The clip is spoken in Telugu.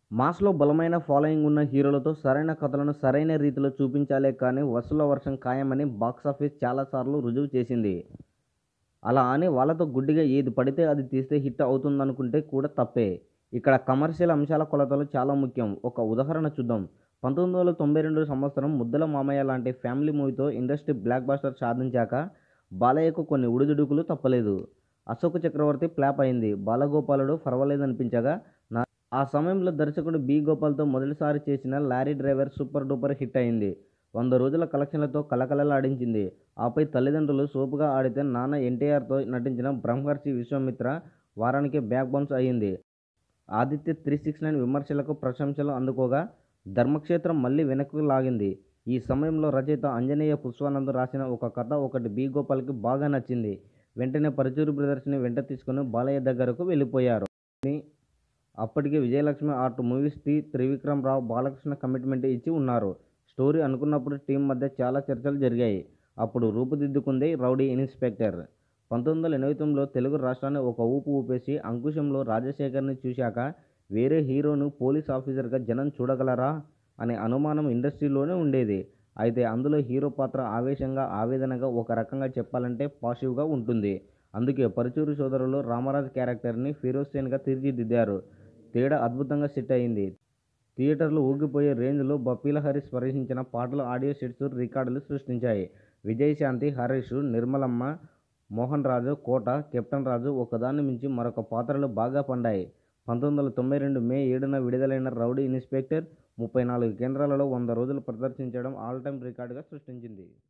మాస్లో బలమైన ఫాలోయింగ్ ఉన్న హీరోలతో సరైన కథలను సరైన రీతిలో చూపించాలే కానీ వసూళ్ల వర్షం ఖాయమని బాక్సాఫీస్ చాలాసార్లు రుజువు చేసింది అలా అని వాళ్ళతో గుడ్డిగా ఏది పడితే అది తీస్తే హిట్ అవుతుందనుకుంటే కూడా తప్పే ఇక్కడ కమర్షియల్ అంశాల కొలతలు చాలా ముఖ్యం ఒక ఉదాహరణ చూద్దాం పంతొమ్మిది వందల తొంభై రెండు సంవత్సరం ముద్దల మామయ్య లాంటి ఫ్యామిలీ మూవీతో ఇండస్ట్రీ బ్లాక్ బాస్టర్ సాధించాక బాలయ్యకు కొన్ని ఉడిదుడుకులు తప్పలేదు అశోక్ చక్రవర్తి ఫ్లాప్ అయింది బాలగోపాలుడు పర్వాలేదనిపించగా నా ఆ సమయంలో దర్శకుడు బి గోపాల్తో మొదటిసారి చేసిన lorry driver super duper hit అయింది వంద రోజుల కలెక్షన్లతో కలకలలాడించింది ఆపై తల్లిదండ్రులు సోపుగా ఆడితే నాన్న ఎన్టీఆర్తో నటించిన బ్రహ్మర్షి విశ్వామిత్ర వారానికి బ్యాక్ బౌన్స్ అయ్యింది ఆదిత్య త్రీ సిక్స్ నైన్ విమర్శలకు ప్రశంసలు అందుకోగా ధర్మక్షేత్రం మళ్ళీ వెనక్కు లాగింది ఈ సమయంలో రచయిత అంజనేయ పుష్పానంద్ రాసిన ఒక కథ ఒకటి బి గోపాల్కి బాగా నచ్చింది వెంటనే పరుచూరు బ్రదర్స్ని వెంట తీసుకుని బాలయ్య దగ్గరకు వెళ్ళిపోయారు అప్పటికే Vijayalakshmi art movies T Trivikram Rao Balakrishna commitment ఇచ్చి ఉన్నారు స్టోరీ అనుకున్నప్పుడు టీం మధ్య చాలా చర్చలు జరిగాయి అప్పుడు రూపుదిద్దుకుంది రౌడీ ఇన్స్పెక్టర్ పంతొమ్మిది వందల ఎనభై తొమ్మిదిలో తెలుగు రాష్ట్రాన్ని ఒక ఊపు ఊపేసి అంకుశంలో రాజశేఖర్ని చూశాక వేరే హీరోను పోలీస్ ఆఫీసర్గా జనం చూడగలరా అనే అనుమానం ఇండస్ట్రీలోనే ఉండేది అయితే అందులో హీరో పాత్ర ఆవేశంగా ఆవేదనగా ఒక రకంగా చెప్పాలంటే పాజిటివ్గా ఉంటుంది అందుకే పరుచూరు సోదరులు రామరాజ్ క్యారెక్టర్ని ఫిరోజ్ సేన్గా తీర్చిదిద్దారు తేడా అద్భుతంగా సెట్ అయింది థియేటర్లు ఊగిపోయే రేంజ్లో బప్పీల హరీష్ ప్రవేశించిన పాటలు ఆడియో సెట్స్ రికార్డులు సృష్టించాయి విజయశాంతి హరీష్ నిర్మలమ్మ మోహన్ రాజు కోట కెప్టెన్ రాజు ఒకదాన్ని మించి మరొక పాత్రలు బాగా పండాయి పంతొమ్మిది వందల తొంభై రెండు మే ఏడున విడుదలైన రౌడీ ఇన్స్పెక్టర్ ముప్పై నాలుగు కేంద్రాలలో వంద రోజులు ప్రదర్శించడం ఆల్ టైమ్ రికార్డుగా సృష్టించింది